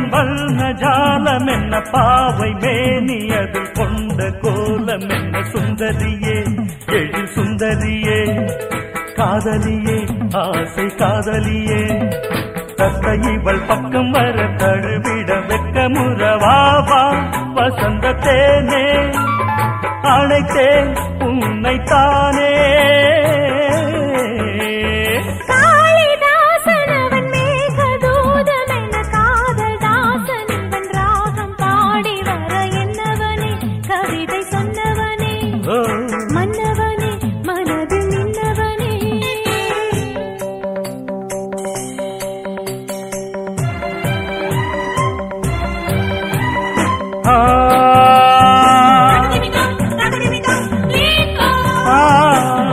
வல்ல ஜாலம் என்ன பாவை மேனியது கொண்ட கோலம் என்ன சுந்தரியே எழு சுந்தரியே காதலியே ஆசை காதலியே தத்தை இவள் பக்கம் வர தழுவிட வெக்க முறவாவா வசந்த தேனே அழைத்தேன் உன்னைத்தானே காளிதாசன் அவன் மேகதூதன் என காதல் தாசன் இவன் ராகம் பாடி வர என்னவனே கவிதை சொன்னவனே ஓ மன்னவனே மனதில் நின்றவனே ஆ ஆ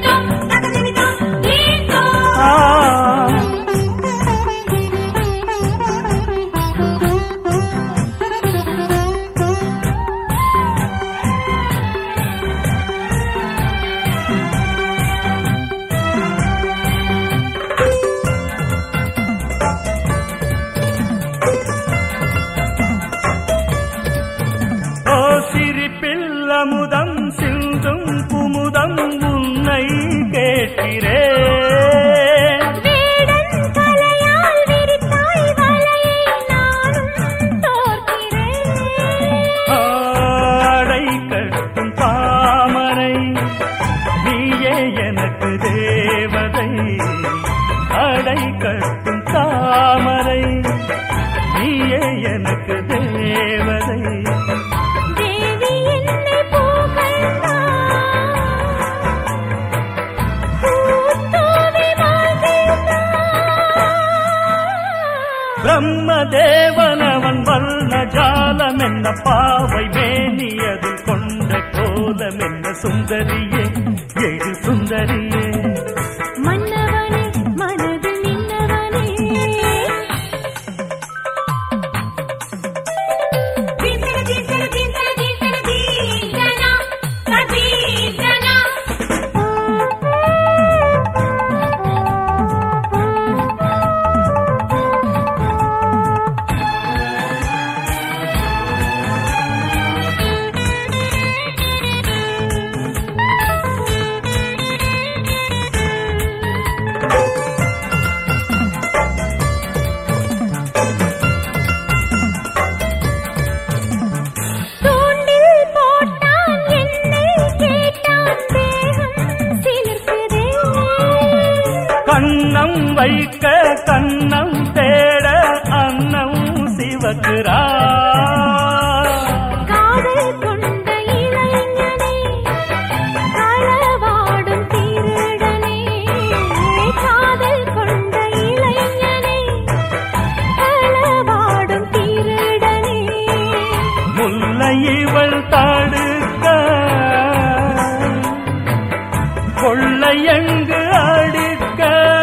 ஆ ஓ சிரிப்பில் அமுதம் சிந்தும் குமுதம் உன்னை கேட்கிறேன் வேடன் தலையால் விரித்தாய் வலையை நானும் தோற்கிறேன் ஆடை கட்டும் தாமரை நீயே எனக்கு தேவதை அடை கட்டும் தாமரை நீயே எனக்கு தேவதை தேவி என்னை புகழ்ந்தாள். பூத்தோவி வாழ்த்தினாள். பிரம்ம தேவனவன் வல்ல ஜாலம் என்ன பாவை மேனியது கொண்ட கோலம் என்ன சுந்தரியே எழு சுந்தரியே மன்னவனே மனதில் நின்றவனே தீர்த்தன தீர்த்தன தீர்த்தன தீர்த்தன தீர்த்தனா சதீர்த்தனா தூண்டில் போட்டான் என்னை கேட்டான் தேகம் சிலிர்க்குதே கண்ணம் வைக்க கண்ணம் தேட அன்னம் சிவக்குரா காதல் கொண்ட இளைஞனே களவாடும் திருடனே காதல் கொண்ட இளைஞனே களவாடும் திருடனே முல்லை இவள் தடுக்க கொள்ளை எங்கு அடிக்க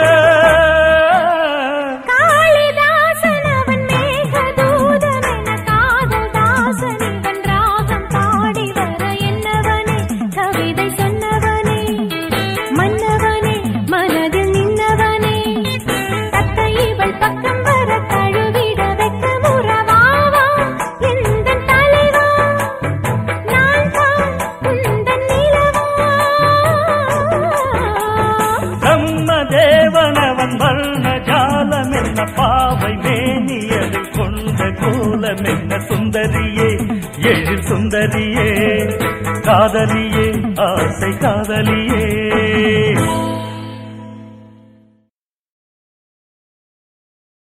காளிதாசன் அவன் மேகதூதன் என காதல் தாசன் இவன் ராகம் பாடி வர என்னவனே கவிதை சொன்னவனே மன்னவனே மனதில் நின்றவனே தத்தை இவள் பக்கம் வர தழுவிட வெக்க முறவாவா எந்த தலைவா நான் தான் உந்தன் நிலவா பிரம்ம தேவனவன் வர்ண ஜாலம் என்ன பாவை மேனியது கொண்ட கோலம் என்ன சுந்தரியே எழு சுந்தரியே காதலியே ஆசை காதலியே